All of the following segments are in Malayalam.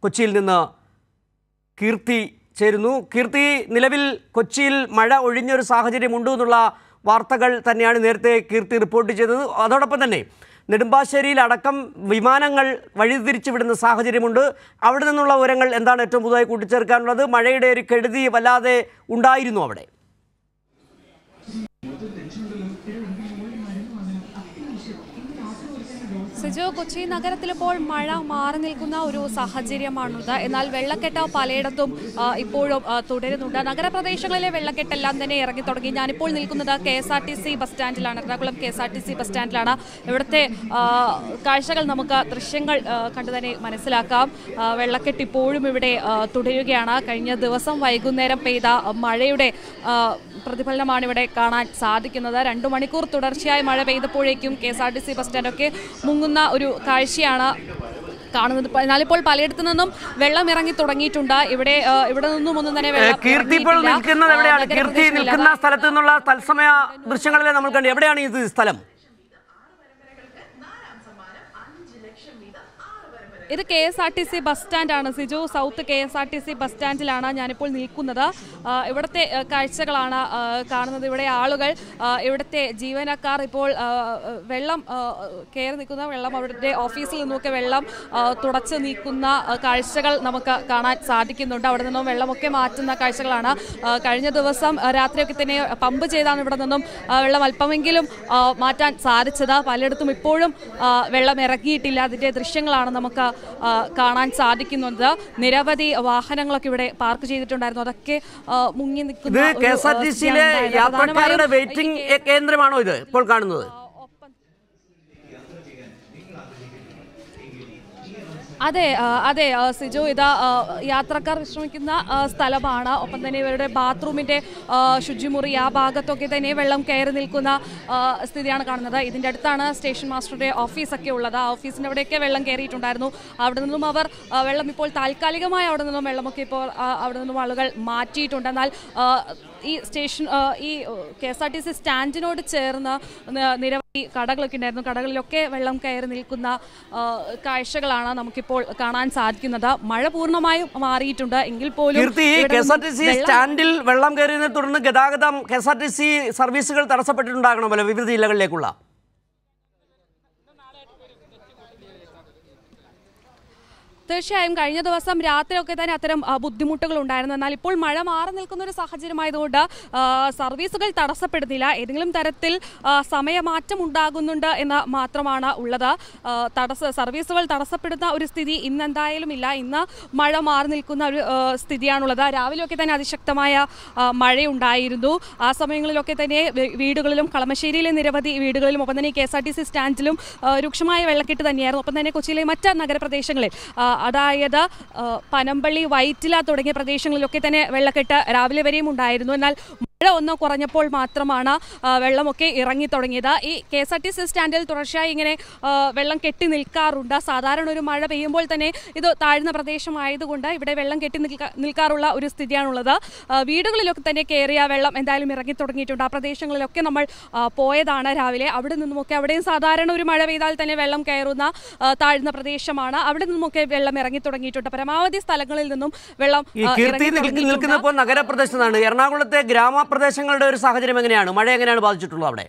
കൊച്ചിയിൽ നിന്ന് കീർത്തി ചേരുന്നു കീർത്തി നിലവിൽ കൊച്ചിയിൽ മഴ ഒഴിഞ്ഞൊരു സാഹചര്യമുണ്ട് എന്നുള്ള വാർത്തകൾ തന്നെയാണ് നേരത്തെ കീർത്തി റിപ്പോർട്ട് ചെയ്തത് അതോടൊപ്പം തന്നെ നെടുമ്പാശ്ശേരിയിൽ അടക്കം വിമാനങ്ങൾ വഴിതിരിച്ചു വിടുന്ന സാഹചര്യമുണ്ട് അവിടെ നിന്നുള്ള വിവരങ്ങൾ എന്താണ് ഏറ്റവും പുതുതായി കൂട്ടിച്ചേർക്കാനുള്ളത് മഴയുടെ ഒരു കെടുതി വല്ലാതെ ഉണ്ടായിരുന്നു അവിടെ സിജോ കൊച്ചി നഗരത്തിൽ ഇപ്പോൾ മഴ മാറി നിൽക്കുന്ന ഒരു സാഹചര്യമാണുള്ളത് എന്നാൽ വെള്ളക്കെട്ട് പലയിടത്തും ആ, ഇപ്പോഴും ആ, തുടരുന്നുണ്ട് നഗരപ്രദേശങ്ങളിലെ വെള്ളക്കെട്ടെല്ലാം തന്നെ ഇറങ്ങി തുടങ്ങി ഞാനിപ്പോൾ നിൽക്കുന്നത് K S R T C bus സ്റ്റാൻഡിലാണ് Ernakulam K S R T C bus സ്റ്റാൻഡിലാണ് ഇവിടുത്തെ ആ, കാഴ്ചകൾ നമുക്ക് ദൃശ്യങ്ങൾ ആ, കണ്ടു തന്നെ മനസ്സിലാക്കാം ആ, വെള്ളക്കെട്ട് ഇപ്പോഴും ഇവിടെ ആ, തുടരുകയാണ് കഴിഞ്ഞ ദിവസം വൈകുന്നേരം പെയ്ത മഴയുടെ ആ, പ്രതിഫലനമാണ് ഇവിടെ കാണാൻ സാധിക്കുന്നത് രണ്ടു മണിക്കൂർ തുടർച്ചയായി മഴ പെയ്തപ്പോഴേക്കും K S R T C bus സ്റ്റാൻഡൊക്കെ മുങ്ങുന്ന ഒരു കാഴ്ചയാണ് കാണുന്നത് ഇപ്പ- എന്നാലിപ്പോൾ പലയിടത്തു നിന്നും വെള്ളം ഇറങ്ങി തുടങ്ങിയിട്ടുണ്ട് ഇവിടെ ആ, ഇവിടെ നിന്നും ഒന്നും തന്നെ ഏ, വെള്ളം കീർത്തി ഇപ്പോൾ ഇറങ്ങിയിട്ടില്ല. നിൽക്കുന്നത് ആ, എവിടെയാണ് കീർത്തി നഗരപ്രദേശങ്ങളിൽ നിൽക്കുന്ന അതാ- സ്ഥലത്ത് നിന്നുള്ള തത്സമയ ദൃശ്യങ്ങളിലെ നമ്മൾ കണ്ടു എവിടെയാണ് ഇത് സ്ഥലം ഇത് K S R T C bus സ്റ്റാൻഡാണ് Siju south K S R T C bus സ്റ്റാൻഡിലാണ് ഞാനിപ്പോൾ നിൽക്കുന്നത് ആ, ഇവിടുത്തെ ആ, കാഴ്ചകളാണ് ആ, കാണുന്നത് ഇവിടെ ആളുകൾ ആ, ഇവിടുത്തെ ജീവനക്കാർ ഇപ്പോൾ ആ, വെള്ളം ആ, കയറി നിൽക്കുന്ന വെള്ളം അവരുടെ ഓഫീസിൽ നിന്നൊക്കെ വെള്ളം ആ, തുടച്ച് നീക്കുന്ന ആ, കാഴ്ചകൾ നമുക്ക് കാണാൻ സാധിക്കുന്നുണ്ട് അവിടെ നിന്നും വെള്ളമൊക്കെ മാറ്റുന്ന കാഴ്ചകളാണ് ആ, കഴിഞ്ഞ ദിവസം ആ, രാത്രിയൊക്കെ തന്നെ പമ്പ് ചെയ്താണ് ഇവിടെ നിന്നും ആ, വെള്ളം അല്പമെങ്കിലും ആ, മാറ്റാൻ സാധിച്ചത് പലയിടത്തും ഇപ്പോഴും ആ, വെള്ളം ഇറങ്ങിയിട്ടില്ല അതിന്റെ ദൃശ്യങ്ങളാണ് നമുക്ക് ആ, കാണാൻ സാധിക്കുന്നത് നിരവധി വാഹനങ്ങളൊക്കെ ഇവിടെ പാർക്ക് ചെയ്തിട്ടുണ്ടായിരുന്നു അതൊക്കെ ആ, മുങ്ങി ഇത് നിൽക്കുന്ന കെ ഒരു, എസ് ആർ ആ, ടി സിയിലെ സ്ഥിതിയാണ് ഉണ്ടായത്. യാത്രക്കാരുടെ പ്രധാനമായും വെയിറ്റിംഗ് ഈ കെ- കേന്ദ്രമാണോ ഇത് ഇപ്പോൾ കാണുന്നത് ആ, ഒപ്പം അതെ ആ, അതെ ആ, സിജു ഇതാ ആ, യാത്രക്കാർ വിശ്രമിക്കുന്ന ആ, സ്ഥലമാണ് ഒപ്പം തന്നെ ഇവരുടെ ബാത്റൂമിന്റെ ആ, ശുചിമുറി ആ ഭാഗത്തൊക്കെ തന്നെ വെള്ളം കയറി നിൽക്കുന്ന ആ, സ്ഥിതിയാണ് കാണുന്നത് ഇതിന്റെ അടുത്താണ് സ്റ്റേഷൻ മാസ്റ്ററുടെ ഓഫീസൊക്കെ ഉള്ളത് ആ ഓഫീസിന്റെ അവിടെയൊക്കെ വെള്ളം കയറിയിട്ടുണ്ടായിരുന്നു അവിടെ നിന്നും അവർ ആ, വെള്ളം ഇപ്പോൾ താൽക്കാലികമായി അവിടെ നിന്നും വെള്ളമൊക്കെ ഇപ്പോൾ ആ, അവിടെ നിന്നും ആളുകൾ മാറ്റിയിട്ടുണ്ട് എന്നാൽ ആ, ഈ സ്റ്റേഷൻ ആ, ഈ K S R T C സ്റ്റാൻഡിനോട് ചേർന്ന് ന- നിരവധി കടകളൊക്കെ ഉണ്ടായിരുന്നു കടകളിലൊക്കെ വെള്ളം കയറി നിൽക്കുന്ന ആ, കാഴ്ചകളാണ് നമുക്കിപ്പോൾ കാണാൻ സാധിക്കുന്നത് മഴ പൂർണ്ണമായും മാറിയിട്ടുണ്ട് എങ്കിൽ പോലും കീർത്തി ഇവിടെ കെ എസ് ആർ ടി നിന്നും സി വെള്ളം- സ്റ്റാൻഡിൽ വെള്ളം കയറിയതിനെ തുടർന്ന് ഗതാഗതം K S R T C സർവീസുകൾ തടസ്സപ്പെട്ടിട്ടുണ്ടാകണമല്ലോ വിവിധ ജില്ലകളിലേക്കുള്ള തീർച്ചയായും കഴിഞ്ഞ ദിവസം രാത്രിയൊക്കെ തന്നെ അത്തരം ആ, ബുദ്ധിമുട്ടുകൾ ഉണ്ടായിരുന്നു എന്നാൽ ഇപ്പോൾ മഴ മാറി നിൽക്കുന്ന ഒരു സാഹചര്യമായതുകൊണ്ട് ആ, സർവീസുകൾ തടസ്സപ്പെടുന്നില്ല ഏതെങ്കിലും തരത്തിൽ ആ, സമയമാറ്റം ഉണ്ടാകുന്നുണ്ട് എന്ന് മാത്രമാണ് ഉള്ളത് ആ, തടസ്സ സർവീസുകൾ തടസ്സപ്പെടുന്ന ഒരു സ്ഥിതി ഇന്ന് എന്തായാലും ഇല്ല ഇന്ന് മഴ മാറി നിൽക്കുന്ന ഒരു ആ, സ്ഥിതിയാണുള്ളത് രാവിലെയൊക്കെ തന്നെ അതിശക്തമായ ആ, മഴയുണ്ടായിരുന്നു ആ സമയങ്ങളിലൊക്കെ തന്നെ വീ- വീടുകളിലും കളമശ്ശേരിയിലെ നിരവധി വീടുകളിലും ഒപ്പം തന്നെ K S R T C സ്റ്റാൻഡിലും ആ, രൂക്ഷമായ വെള്ളക്കെട്ട് തന്നെയായിരുന്നു ഒപ്പം തന്നെ കൊച്ചിയിലെ മറ്റ് നഗരപ്രദേശങ്ങളിൽ ആ, അതായത് ആ, പനമ്പള്ളി വൈറ്റില തുടങ്ങിയ പ്രദേശങ്ങളിലൊക്കെ തന്നെ വെള്ളക്കെട്ട് രാവിലെ വരെയും ഉണ്ടായിരുന്നു എന്നാൽ മഴ ഒന്ന് കുറഞ്ഞപ്പോൾ മാത്രമാണ് ആ, വെള്ളമൊക്കെ ഇറങ്ങി തുടങ്ങിയത് ഈ K S R T C സ്റ്റാൻഡിൽ തുടർച്ചയായി ഇങ്ങനെ ആ, വെള്ളം കെട്ടി നിൽക്കാറുണ്ട് സാധാരണ ഒരു മഴ പെയ്യുമ്പോൾ തന്നെ ഇത് താഴ്ന്ന പ്രദേശമായതുകൊണ്ട് ഇവിടെ വെള്ളം കെട്ടി നിൽക്ക- നിൽക്കാറുള്ള ഒരു സ്ഥിതിയാണുള്ളത് ആ, വീടുകളിലൊക്കെ തന്നെ കയറിയ വെള്ളം എന്തായാലും ഇറങ്ങി തുടങ്ങിയിട്ടുണ്ട് ആ പ്രദേശങ്ങളിലൊക്കെ നമ്മൾ ആ, പോയതാണ് രാവിലെ അവിടെ നിന്നുമൊക്കെ അവിടെയും സാധാരണ ഒരു മഴ പെയ്താൽ തന്നെ വെള്ളം കയറുന്ന ആ, താഴ്ന്ന പ്രദേശമാണ് അവിടെ നിന്നുമൊക്കെ വെള്ളം ഇറങ്ങി തുടങ്ങിയിട്ടുണ്ട് പരമാവധി സ്ഥലങ്ങളിൽ നിന്നും വെള്ളം ഈ ആ, കീർത്തി ഇറങ്ങി നിൽക്കുന്ന തുടങ്ങിയിട്ടുണ്ട്. നിൽക്കുന്നപ്പോൾ നഗരപ്രദേശത്താണ് എറണാകുളത്തെ ഗ്രാമപ്രദേശങ്ങളുടെ ഒരു സാഹചര്യം എങ്ങനെയാണ് മഴ എങ്ങനെയാണ് ബാധിച്ചിട്ടുള്ളത് അവിടെ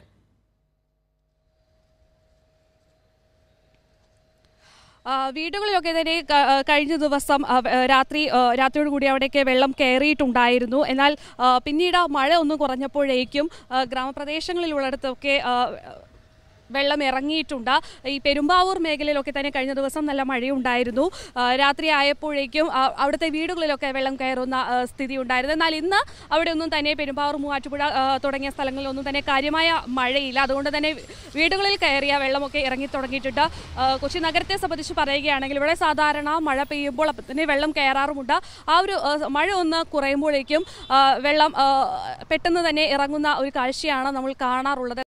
ആ, വീടുകളിലൊക്കെ തന്നെ ക- ആ, കഴിഞ്ഞ ദിവസം ആ, വ- ആ, രാത്രി ആ, രാത്രിയോട് കൂടി അവിടെയൊക്കെ വെള്ളം കയറിയിട്ടുണ്ടായിരുന്നു എന്നാൽ ആ, പിന്നീട് ആ മഴ ഒന്ന് കുറഞ്ഞപ്പോഴേക്കും ആ, ഗ്രാമപ്രദേശങ്ങളിലുള്ളിടത്തൊക്കെ ആ, വെള്ളം ഇറങ്ങിയിട്ടുണ്ട് ഈ പെരുമ്പാവൂർ മേഖലയിലൊക്കെ തന്നെ കഴിഞ്ഞ ദിവസം നല്ല മഴയുണ്ടായിരുന്നു ആ, രാത്രി ആയപ്പോഴേക്കും ആ, അവിടുത്തെ വീടുകളിലൊക്കെ വെള്ളം കയറുന്ന ആ, സ്ഥിതി ഉണ്ടായിരുന്നു എന്നാൽ ഇന്ന് അവിടെ ഒന്നും തന്നെ പെരുമ്പാവൂർ മൂവാറ്റുപുഴ ആ, തുടങ്ങിയ സ്ഥലങ്ങളിലൊന്നും തന്നെ കാര്യമായ മഴയില്ല അതുകൊണ്ട് തന്നെ വീടുകളിൽ കയറിയ വെള്ളമൊക്കെ ഇറങ്ങി തുടങ്ങിയിട്ടുണ്ട് ആ, കൊച്ചി നഗരത്തെ സംബന്ധിച്ച് പറയുകയാണെങ്കിൽ ഇവിടെ സാധാരണ മഴ പെയ്യുമ്പോൾ അപ്പം തന്നെ വെള്ളം കയറാറുമുണ്ട് ആ ഒരു ആ, മഴ ഒന്ന് കുറയുമ്പോഴേക്കും ആ, വെള്ളം ആ, പെട്ടെന്ന് തന്നെ ഇറങ്ങുന്ന ഒരു കാഴ്ചയാണ് നമ്മൾ കാണാറുള്ളത്